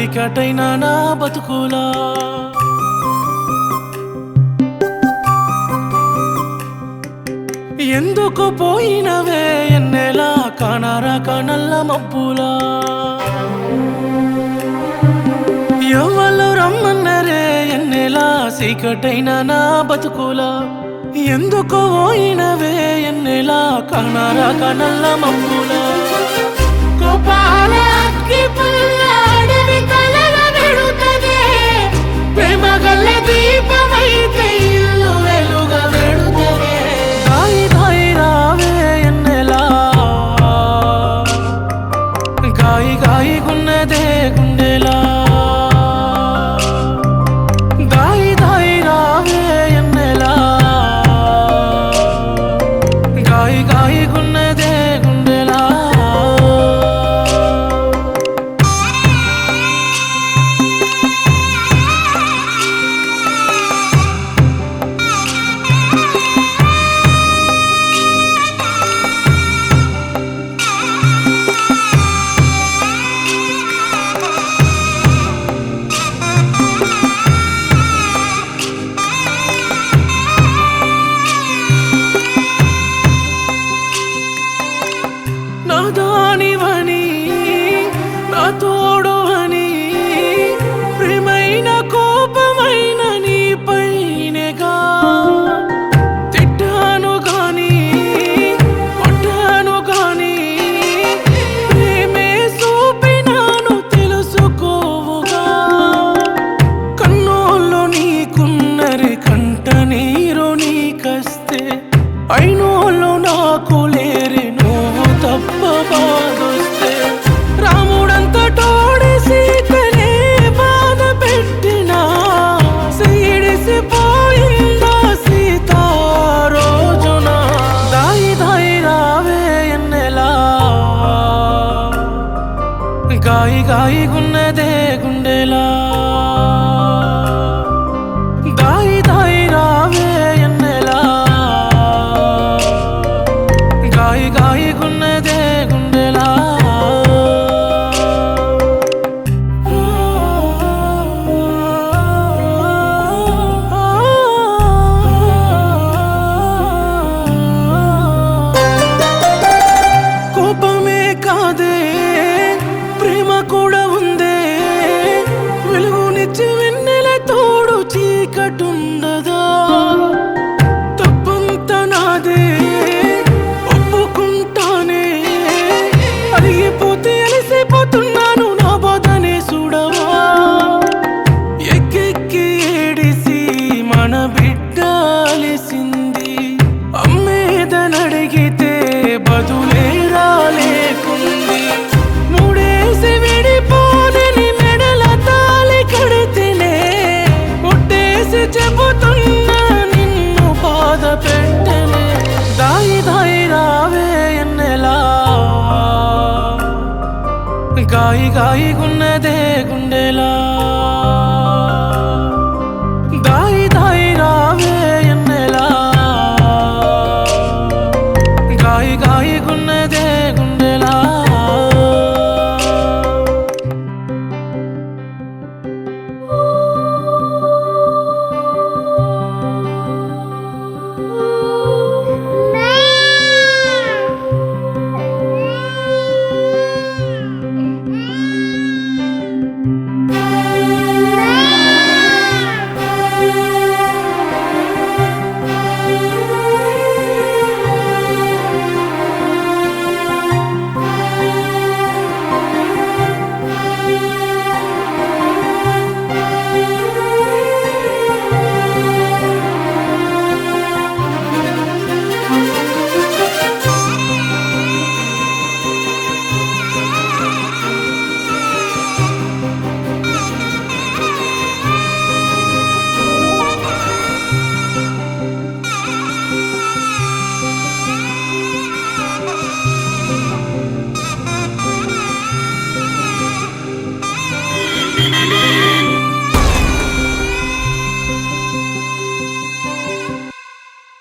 చీకటైన నా బతుకులా ఎందుకు పోయినవే ఎన్నెలా కానరా కనల్ల మబ్బులా ఎవరు రమ్మన్నరే ఎన్నెలా చీకటైన నా బతుకులా ఎందుకు పోయినవే ఎన్నెలా కానరా కనల్ల మబ్బులా గోపాల అగ్గి పుల్ల అడవి కలల వెడుతదే ప్రేమ గల్ల దీపమైతే ఇల్లు వెలుగ వెడుతదే దాయి దాయి రావే ఎన్నెలా గాయి గాయి గున్నదే గుండెలా దాయి దాయి రావే ఎన్నెలా గాయి గాయి గున్నదే గుండెలా నా దానివని నా తోడు అని ప్రేమైన కోపమైన నీ పైనగా తిట్టాను గాని కొట్టాను గాని ప్రేమే చూపినాను తెలుసుకోవుగా కన్నోళ్ళు నీకున్నరి కంట నీరు నీకస్తే అయినోళ్ళు నాకు లేరి నువ్వు తప్ప బాధొస్తే రాముడంత తోడి సీతనే బాధ పెట్టినా సీడిసిపోయిందా సీత ఆ రోజున దాయి దాయి రావే ఎన్నెలా గాయి గాయి గున్నదే గుండెలా దాయి దాయి రావే ఎన్నెలా గాయి గాయి గున్నదే గుండెలా కోపమే కాదే ప్రేమ కూడా ఉందే వెలుగునిచ్చి వెన్నెల తోడు చీకటుండదా తప్పంత నాదే ఒప్పుకుంటానే అరిగిపోతే అలసిపోతున్నాను నా బాధనే చూడవా ఎక్కెక్కి ఏడిసి మన బిడ్డ అలిసింది అమ్మేదనడిగితే బదులే రాలేకుంది మూడేసి విడిపోదని మెడల తాలి కడితేనే ముట్టేసి చెబుతున్నా నిన్ను బాధ పెట్టనే దాయి దాయి రావే ఎన్నెలా గాయి గాయి గున్నదే గుండెలా